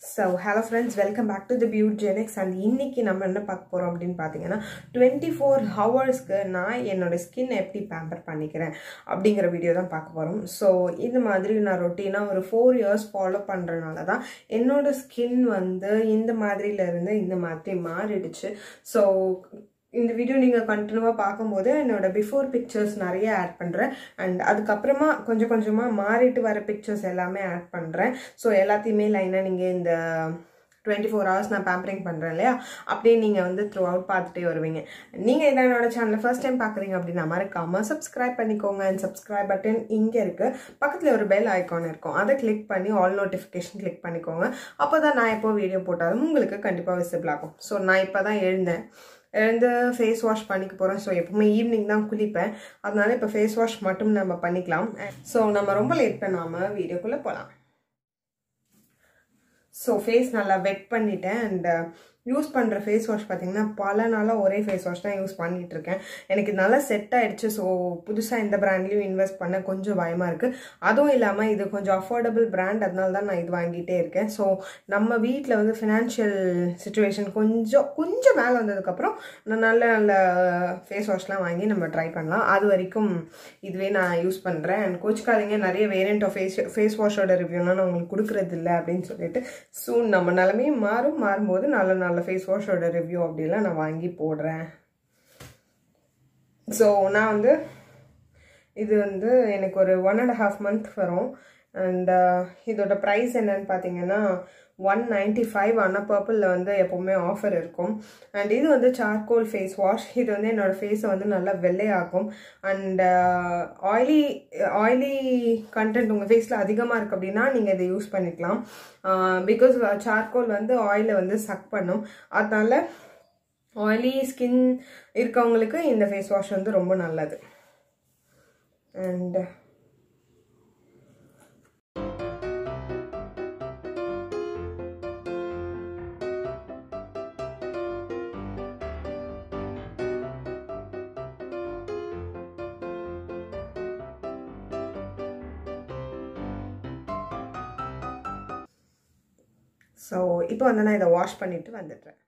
so hello friends welcome back to the Beautgenics and இன்னைக்கு நம்ம என்ன பார்க்க போகிறோம் அப்படின்னு பார்த்தீங்கன்னா டுவெண்ட்டி ஃபோர் ஹவர்ஸ்க்கு நான் என்னோட ஸ்கின் எப்படி பேம்பர் பண்ணிக்கிறேன் அப்படிங்கிற வீடியோ தான் பார்க்க போகிறோம் ஸோ இந்த மாதிரி நான் ரொட்டீனாக ஒரு ஃபோர் இயர்ஸ் ஃபாலோ பண்ணுறனால தான் என்னோட ஸ்கின் வந்து இந்த மாதிரில இருந்து இந்த மாதிரி மாறிடுச்சு ஸோ இந்த வீடியோ நீங்கள் கண்டினியூவாக பார்க்கும்போது என்னோட பிஃபோர் பிக்சர்ஸ் நிறைய ஆட் பண்ணுறேன் அண்ட் அதுக்கப்புறமா கொஞ்சம் கொஞ்சமாக மாறிட்டு வர பிக்சர்ஸ் எல்லாமே ஆட் பண்ணுறேன் ஸோ எல்லாத்தையுமே லைனாக நீங்கள் இந்த டுவெண்ட்டி ஃபோர் ஹவர்ஸ் நான் பேம்பரிங் பண்ணுறேன் இல்லையா அப்படியே நீங்கள் வந்து த்ரூ அவுட் பார்த்துட்டே வருவீங்க நீங்கள் இதான் என்னோட சேனலை ஃபர்ஸ்ட் டைம் பார்க்குறீங்க அப்படின்னா மறக்காமல் சப்ஸ்கிரைப் பண்ணிக்கோங்க அண்ட் சப்ஸ்கிரைப் பட்டன் இங்கே இருக்குது பக்கத்தில் ஒரு பெல் ஐக்கான் இருக்கும் அதை கிளிக் பண்ணி ஆல் நோட்டிஃபிகேஷன் கிளிக் பண்ணிக்கோங்க அப்போ தான் நான் எப்போ வீடியோ போட்டாலும் உங்களுக்கு கண்டிப்பாக விசிபிள் ஆகும் ஸோ நான் இப்போ தான் எழுந்தேன் எழுந்து ஃபேஸ் வாஷ் பண்ணிக்க போகிறேன் ஸோ எப்பவுமே ஈவினிங் தான் குளிப்பேன் அதனால இப்போ ஃபேஸ் வாஷ் மட்டும் நம்ம பண்ணிக்கலாம் ஸோ நம்ம ரொம்ப லேட் பண்ணாமல் வீடியோக்குள்ளே போகலாம் ஸோ ஃபேஸ் நல்லா வெட் பண்ணிட்டேன் அண்ட் யூஸ் பண்ணுற ஃபேஸ் வாஷ் பார்த்தீங்கன்னா பல நாளாக ஒரே ஃபேஸ் வாஷ் தான் யூஸ் பண்ணிகிட்டு இருக்கேன் எனக்கு நல்லா செட் ஆகிடுச்சு ஸோ புதுசாக இந்த ப்ராண்ட்லேயும் இன்வெஸ்ட் பண்ண கொஞ்சம் பயமாக இருக்குது அதுவும் இல்லாமல் இது கொஞ்சம் அஃபோர்டபுள் பிராண்ட் அதனால தான் நான் இது வாங்கிட்டே இருக்கேன் ஸோ நம்ம வீட்டில் வந்து ஃபினான்ஷியல் சுச்சுவேஷன் கொஞ்சம் கொஞ்சம் மேலே வந்ததுக்கப்புறம் நான் நல்ல நல்ல ஃபேஸ் வாஷ்லாம் வாங்கி நம்ம ட்ரை பண்ணலாம் அது வரைக்கும் இதுவே நான் யூஸ் பண்ணுறேன் அண்ட் கோச்சிக்காதீங்க நிறைய வேரியண்ட் ஆஃப் ஃபேஸ் ஃபேஸ் வாஷோட ரிவ்யூலாம் நான் உங்களுக்கு கொடுக்குறது இல்லை அப்படின்னு சொல்லிட்டு சூன் நம்ம நிலமையும் மாறும் மாறும்போது நல்ல நல்ல ஃபேஸ் வாஷோட ரிவ்யூ அப்படிலாம் நான் வாங்கி போடுறேன் ஸோ நான் வந்து இது வந்து எனக்கு ஒரு ஒன் அண்ட் ஹாஃப் மந்த் வரும் அண்ட் இதோட ப்ரைஸ் என்னன்னு பார்த்தீங்கன்னா ஒன் நைன்டி ஃபைவ் ஆனால் பர்பிளில் வந்து எப்போவுமே ஆஃபர் இருக்கும் அண்ட் இது வந்து சார்கோல் ஃபேஸ் வாஷ் இது வந்து என்னோடய ஃபேஸை வந்து நல்லா வெள்ளையாக்கும் அண்ட் ஆயிலி ஆயிலி கண்டென்ட் உங்கள் ஃபேஸில் அதிகமாக இருக்குது அப்படின்னா நீங்கள் இதை யூஸ் பண்ணிக்கலாம் பிகாஸ் சார்கோல் வந்து ஆயிலை வந்து சக் பண்ணும் அதனால ஆயிலி ஸ்கின் இருக்கவங்களுக்கு இந்த ஃபேஸ் வாஷ் வந்து ரொம்ப நல்லது அண்ட் ஸோ இப்போ வந்து நான் இதை வாஷ் பண்ணிட்டு வந்துடுறேன்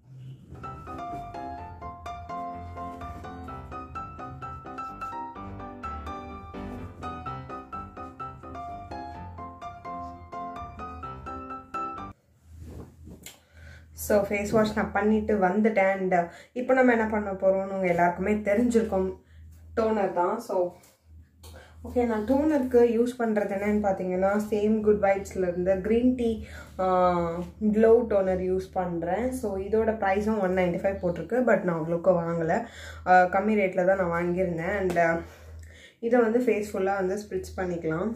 ஸோ ஃபேஸ் வாஷ் நான் பண்ணிட்டு வந்துட்டேன் அண்ட் இப்போ நம்ம என்ன பண்ண போகிறோம்னு உங்கள் எல்லாருக்குமே தெரிஞ்சிருக்கும் டோனர் தான் ஸோ ஓகே நான் டோனருக்கு யூஸ் பண்ணுறது என்னன்னு பார்த்தீங்கன்னா சேம் குட் வைப்ஸ்லேருந்து green tea glow toner use பண்ணுறேன் ஸோ இதோட ப்ரைஸும் ஒன் நைன்டி ஃபைவ் போட்டிருக்கு பட் நான் அவ்வளோக்கு வாங்கலை கம்மி ரேட்டில் தான் நான் வாங்கியிருந்தேன் அண்ட் இதை வந்து ஃபேஸ் ஃபுல்லாக வந்து ஸ்ப்ரிட்ஸ் பண்ணிக்கலாம்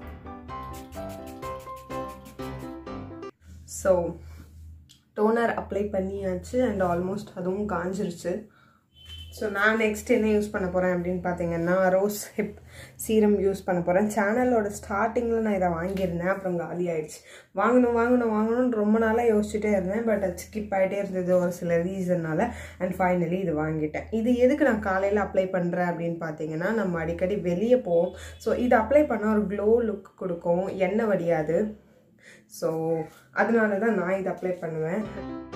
ஸோ டோனர் அப்ளை பண்ணியாச்சு அண்ட் ஆல்மோஸ்ட் அதுவும் காஞ்சிருச்சு ஸோ நான் நெக்ஸ்ட் என்ன யூஸ் பண்ண போகிறேன் அப்படின்னு பார்த்தீங்கன்னா ரோஸ் ஹிப் சீரம் யூஸ் பண்ண போகிறேன் சேனலோட ஸ்டார்டிங்கில் நான் இதை வாங்கியிருந்தேன் அப்புறம் காலி ஆயிடுச்சு வாங்கணும் வாங்கணும் வாங்கணும்னு ரொம்ப நாளாக யோசிச்சுட்டே இருந்தேன் பட் அது ஸ்கிப் ஆகிட்டே இருந்தது ஒரு சில ரீசன்னால அண்ட் ஃபைனலி இது வாங்கிட்டேன் இது எதுக்கு நான் காலையில் அப்ளை பண்ணுறேன் அப்படின்னு பார்த்தீங்கன்னா நம்ம அடிக்கடி வெளியே போவோம் ஸோ இது அப்ளை பண்ணால் ஒரு க்ளோ லுக் கொடுக்கும் எண்ணெய் வடியாது ஸோ அதனால தான் நான் இதை அப்ளை பண்ணுவேன்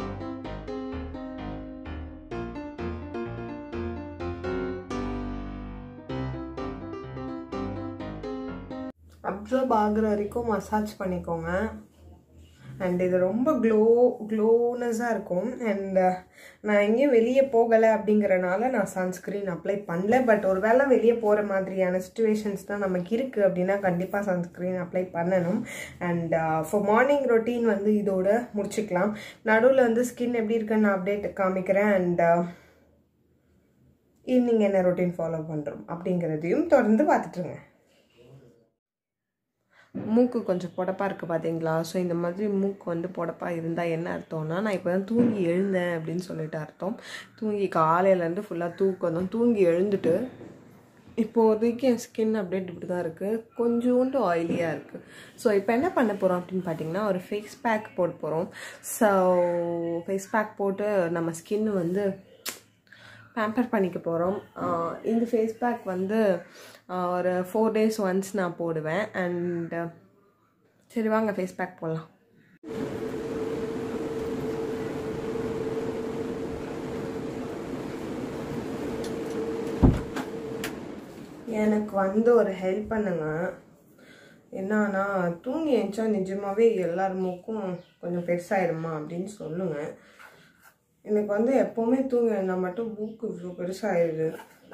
அப்சர்வ் ஆகுற வரைக்கும் மசாஜ் பண்ணிக்கோங்க அண்ட் இது ரொம்ப க்ளோ க்ளோனஸாக இருக்கும் அண்ட் நான் எங்கேயும் வெளியே போகலை அப்படிங்கிறனால நான் சன்ஸ்க்ரீன் அப்ளை பண்ணல பட் ஒரு வேளை வெளியே போகிற மாதிரியான சுச்சுவேஷன்ஸ் தான் நமக்கு இருக்குது அப்படின்னா கண்டிப்பாக சன்ஸ்க்ரீன் அப்ளை பண்ணணும் அண்ட் ஃபார் மார்னிங் ரொட்டீன் வந்து இதோட முடிச்சுக்கலாம் நடுவில் வந்து ஸ்கின் எப்படி இருக்குன்னு நான் அப்டேட் காமிக்கிறேன் அண்ட் ஈவினிங் என்ன ரொட்டீன் ஃபாலோ பண்ணுறோம் அப்படிங்கிறதையும் தொடர்ந்து பார்த்துட்ருங்க மூக்கு கொஞ்சம் புடப்பாக இருக்குது பார்த்தீங்களா ஸோ இந்த மாதிரி மூக்கு வந்து புடப்பாக இருந்தால் என்ன அர்த்தம்னா நான் இப்போ தான் தூங்கி எழுந்தேன் அப்படின்னு சொல்லிட்டு அர்த்தம் தூங்கி காலையிலேருந்து ஃபுல்லாக தூக்கம் தான் தூங்கி எழுந்துட்டு இப்போதைக்கு என் ஸ்கின் அப்டேட் இப்படி தான் இருக்குது கொஞ்சோண்டு ஆயிலியாக இருக்குது ஸோ இப்போ என்ன பண்ண போகிறோம் அப்படின்னு பார்த்தீங்கன்னா ஒரு ஃபேஸ் பேக் போட போகிறோம் ஸோ ஃபேஸ் பேக் போட்டு நம்ம ஸ்கின் வந்து பேம்பர் பண்ணிக்க போகிறோம் இந்த ஃபேஸ் பேக் வந்து ஒரு ஃபோர் டேஸ் ஒன்ஸ் நான் போடுவேன் அண்ட் சரி வாங்க ஃபேஸ் பேக் போடலாம் எனக்கு வந்து ஒரு ஹெல்ப் பண்ணுங்க என்னன்னா தூங்கி எழுந்தா நிஜமாவே எல்லார் மூக்கும் கொஞ்சம் பெருசாயிடுமா அப்படின்னு சொல்லுங்க எனக்கு வந்து எப்போவுமே தூங்கி எழுந்தா மட்டும் மூக்கு இவ்வளோ பெருசாகிடுது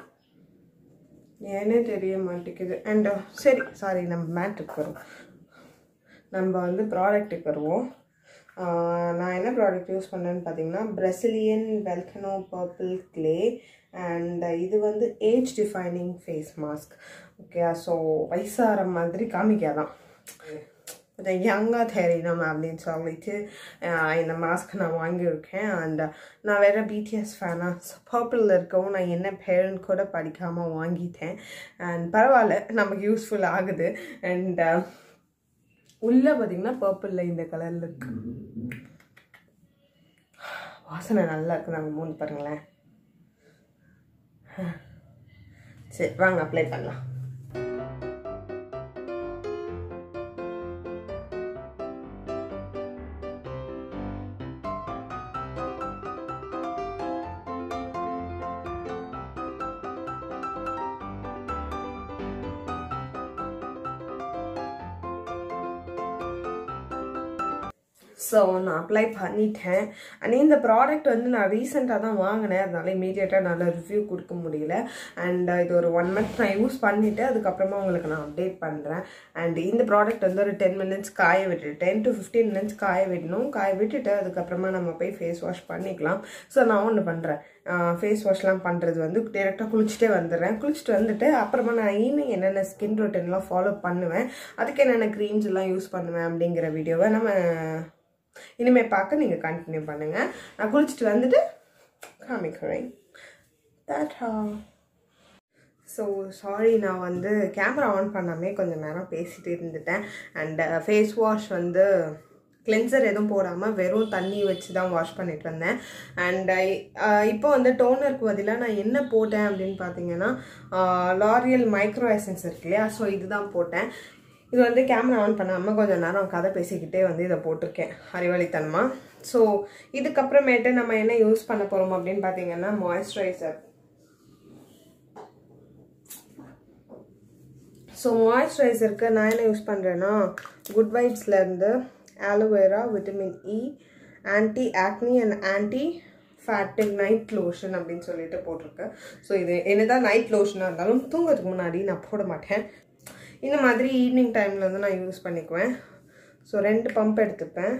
ஏனே தெரிய மாட்டேங்குது அண்ட் சரி சாரி நம்ம மேட்டுக்கு வரும் நம்ம வந்து ப்ராடக்ட்டுக்கு வருவோம் ஆஹ் நான் என்ன ப்ராடக்ட் யூஸ் பண்ணேன்னு பார்த்தீங்கன்னா Brazilian volcano purple clay and இது வந்து age defining face mask okay so வயசாகிற மாதிரி காமிக்காதான் கொஞ்சம் யங்காக தெரியணும் அப்படின்னு சொல்லிட்டு ஆஹ் இந்த மாஸ்க் நான் வாங்கியிருக்கேன் அண்ட் நான் வேற பிடிஎஸ் ஃபேனாக ஸோ பர்பிளில் இருக்கவும் நான் என்ன பேருன்னு கூட படிக்காமல் வாங்கிட்டேன் அண்ட் பரவாயில்ல நமக்கு யூஸ்ஃபுல் ஆகுது அண்ட் உள்ளே பார்த்தீங்கன்னா பர்பிளில் இந்த கலரில் இருக்கு வாசனை நல்லா இருக்கு நாங்கள் மூணு பாருங்களேன் சரி வாங்க அப்ளை பண்ணலாம் ஸோ நான் அப்ளை பண்ணிட்டேன் அண்ட் இந்த ப்ராடக்ட் வந்து நான் ரீசெண்டாக தான் வாங்கினேன் அதனால இமீடியட்டாக நல்ல ரிவ்யூ கொடுக்க முடியல அண்ட் இது ஒரு ஒன் மந்த் நான் யூஸ் பண்ணிவிட்டு அதுக்கப்புறமா உங்களுக்கு நான் அப்டேட் பண்ணுறேன் அண்ட் இந்த ப்ராடக்ட் வந்து ஒரு டென் மினிட்ஸ் காய விட்டுட்டு டென் டு ஃபிஃப்டீன் மினிட்ஸ் காய விடணும் காய விட்டுட்டு அதுக்கப்புறமா நம்ம போய் ஃபேஸ் வாஷ் பண்ணிக்கலாம் ஸோ நான் ஒன்று பண்ணுறேன் ஃபேஸ் வாஷ்லாம் பண்ணுறது வந்து டேரெக்டாக குளிச்சுட்டே வந்துடுறேன் குளிச்சுட்டு வந்துட்டு அப்புறமா நான் ஈவினிங் என்னென்ன ஸ்கின் ரொட்டீன்லாம் ஃபாலோ பண்ணுவேன் அதுக்கு என்னென்ன க்ரீம்ஸ் எல்லாம் யூஸ் பண்ணுவேன் அப்படிங்கிற வீடியோவை நம்ம இனிமேல் பார்க்க நீங்கள் கண்டினியூ பண்ணுங்கள் நான் குளிச்சுட்டு வந்துட்டு காமிக்கிறேன் டாட்டா ஸோ சாரி நான் வந்து கேமரா ஆன் பண்ணாமே கொஞ்சம் நேரம் பேசிட்டு இருந்துட்டேன் அண்ட் ஃபேஸ் வாஷ் வந்து கிளென்சர் எதுவும் போடாமல் வெறும் தண்ணி வச்சு தான் வாஷ் பண்ணிட்டு வந்தேன் அண்ட் இப்போ வந்து டோனருக்கு பதிலாக நான் என்ன போட்டேன் அப்படின்னு பார்த்தீங்கன்னா லாரியல் மைக்ரோ எசன்ஸ் இருக்கு இல்லையா ஸோ இதுதான் போட்டேன் இது வந்து கேமரா ஆன் பண்ணாமல் கொஞ்சம் நேரம் கதை பேசிக்கிட்டே வந்து இதை போட்டிருக்கேன் அறிவாளித்தனமாக ஸோ இதுக்கப்புறமேட்டு நம்ம என்ன யூஸ் பண்ண போகிறோம் அப்படின்னு பார்த்தீங்கன்னா மாய்ஸ்சரைசர் ஸோ மாய்ஸ்சரைசருக்கு நான் என்ன யூஸ் பண்ணுறேன்னா குட் வைப்ஸ்லேருந்து aloe vera vitamin E anti acne and anti fatigue night lotion அப்படின்னு சொல்லிட்டு போட்டிருக்கு ஸோ இது என்னதான் நைட் லோஷனாக இருந்தாலும் தூங்குறதுக்கு முன்னாடி நான் போட மாட்டேன் இந்த மாதிரி ஈவினிங் டைமில் வந்து நான் யூஸ் பண்ணிக்குவேன் ஸோ ரெண்டு பம்ப் எடுத்துப்பேன்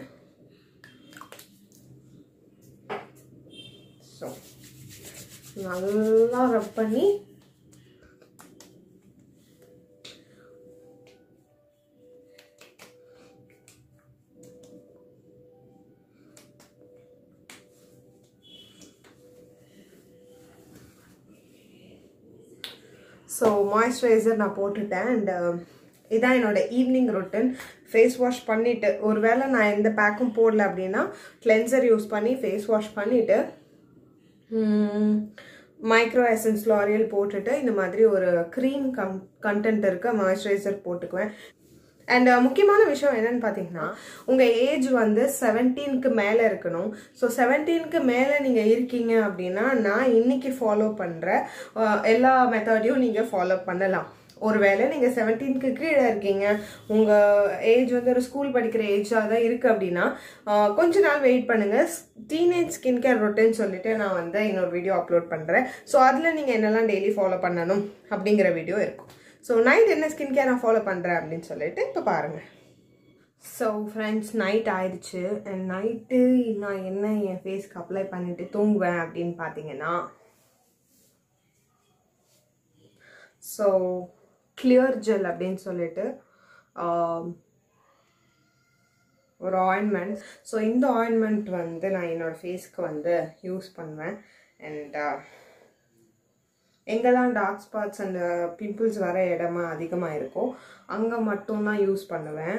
ஸோ நல்லா ரப் பண்ணி ஸோ மாய்ஸ்சரைசர் நான் போட்டுட்டேன் அண்ட் இதான் என்னோட ஈவினிங் ரொட்டன் ஃபேஸ் வாஷ் பண்ணிவிட்டு ஒருவேளை நான் எந்த பேக்கும் போடல அப்படின்னா கிளென்சர் யூஸ் பண்ணி ஃபேஸ் வாஷ் பண்ணிவிட்டு மைக்ரோ எசன்ஸ் லாரியல் போட்டுட்டு இந்த மாதிரி ஒரு க்ரீம் கம் கண்டென்ட் இருக்க மாய்ஸ்சரைசர் போட்டுக்குவேன் அண்ட் முக்கியமான விஷயம் என்னன்னு பார்த்தீங்கன்னா உங்கள் ஏஜ் வந்து செவன்டீனுக்கு மேலே இருக்கணும் ஸோ செவன்டீனுக்கு மேலே நீங்கள் இருக்கீங்க அப்படின்னா நான் இன்னைக்கு ஃபாலோ பண்ணுற எல்லா மெத்தடையும் நீங்கள் ஃபாலோ பண்ணலாம் ஒருவேளை நீங்கள் செவன்டீனுக்கு கீழே இருக்கீங்க உங்கள் ஏஜ் வந்து ஒரு ஸ்கூல் படிக்கிற ஏஜாக தான் இருக்குது அப்படின்னா கொஞ்ச நாள் வெயிட் பண்ணுங்கள் டீனேஜ் ஸ்கின் கேர் ரொட்டேன்னு சொல்லிட்டு நான் வந்து இன்னொரு வீடியோ அப்லோட் பண்ணுறேன் ஸோ அதில் நீங்கள் என்னெல்லாம் டெய்லி ஃபாலோ பண்ணணும் அப்படிங்கிற வீடியோ இருக்கும் ஸோ நைட் என்ன ஸ்கின் கேர் நான் ஃபாலோ பண்ணுறேன் அப்படின்னு சொல்லிட்டு இப்போ பாருங்கள் ஸோ ஃப்ரெண்ட்ஸ் நைட் ஆயிடுச்சு அண்ட் நைட்டு நான் என்ன என் ஃபேஸ்க்கு அப்ளை பண்ணிட்டு தூங்குவேன் அப்படின்னு பார்த்தீங்கன்னா ஸோ கிளியர் ஜெல் அப்படின்னு சொல்லிட்டு ஒரு ஆயின்மெண்ட் ஸோ இந்த ஆயின்மெண்ட் வந்து நான் என்னோடய ஃபேஸ்க்கு வந்து யூஸ் பண்ணுவேன் அண்ட் எங்கெல்லாம் டார்க் ஸ்பாட்ஸ் அண்ட் பிம்பிள்ஸ் வர இடமா அதிகமாக இருக்கோ அங்கே மட்டும்தான் யூஸ் பண்ணுவேன்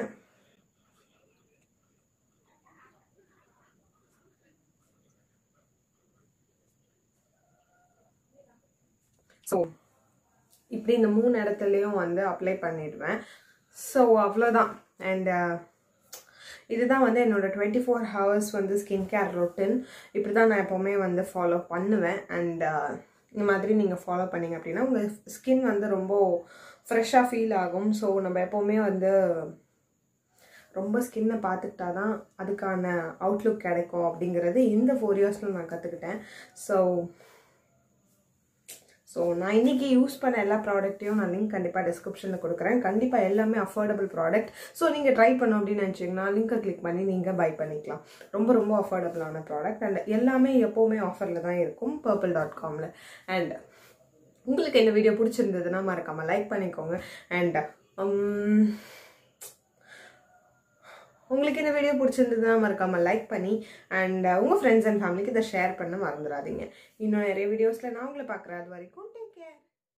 ஸோ இப்படி இந்த மூணு இடத்துலையும் வந்து அப்ளை பண்ணிடுவேன் ஸோ அவ்வளோதான் அண்ட் இதுதான் வந்து என்னோட டுவெண்ட்டி ஃபோர் ஹவர்ஸ் வந்து ஸ்கின் கேர் ரொட்டின் இப்படி தான் நான் எப்போவுமே வந்து ஃபாலோ பண்ணுவேன் அண்ட் இந்த மாதிரி நீங்கள் ஃபாலோ பண்ணீங்க அப்படின்னா உங்கள் ஸ்கின் வந்து ரொம்ப ஃப்ரெஷ்ஷாக ஃபீல் ஆகும் ஸோ நம்ம எப்போவுமே வந்து ரொம்ப ஸ்கின்னை பார்த்துக்கிட்டா தான் அதுக்கான அவுட்லுக் கிடைக்கும் அப்படிங்கிறது இந்த ஃபோர் இயர்ஸில் நான் கற்றுக்கிட்டேன் ஸோ ஸோ நான் இன்றைக்கி யூஸ் பண்ண எல்லா ப்ராடக்ட்டையும் நான் லிங்க் கண்டிப்பாக டிஸ்கிரிப்ஷனில் கொடுக்குறேன் கண்டிப்பாக எல்லாமே அஃபோர்டபுள் ப்ராடக்ட் ஸோ நீங்கள் ட்ரை பண்ணோம் அப்படின்னு நினச்சிங்கன்னா லிங்கை கிளிக் பண்ணி நீங்கள் பை பண்ணிக்கலாம் ரொம்ப ரொம்ப அஃபோர்டபுளான ப்ராடக்ட் அண்ட் எல்லாமே எப்போவுமே ஆஃபரில் தான் இருக்கும் பர்பிள் டாட் காமில் அண்ட் உங்களுக்கு இந்த வீடியோ பிடிச்சிருந்ததுன்னா மறக்காமல் லைக் பண்ணிக்கோங்க அண்ட் உங்களுக்கு இந்த வீடியோ பிடிச்சிருந்ததுன்னா மறக்காமல் லைக் பண்ணி அண்ட் உங்கள் ஃப்ரெண்ட்ஸ் அண்ட் ஃபேமிலிக்கு இதை ஷேர் பண்ண மறந்துடாதீங்க இன்னும் நிறைய வீடியோஸில் நான் உங்களை பார்க்குறேன் அது வரைக்கும்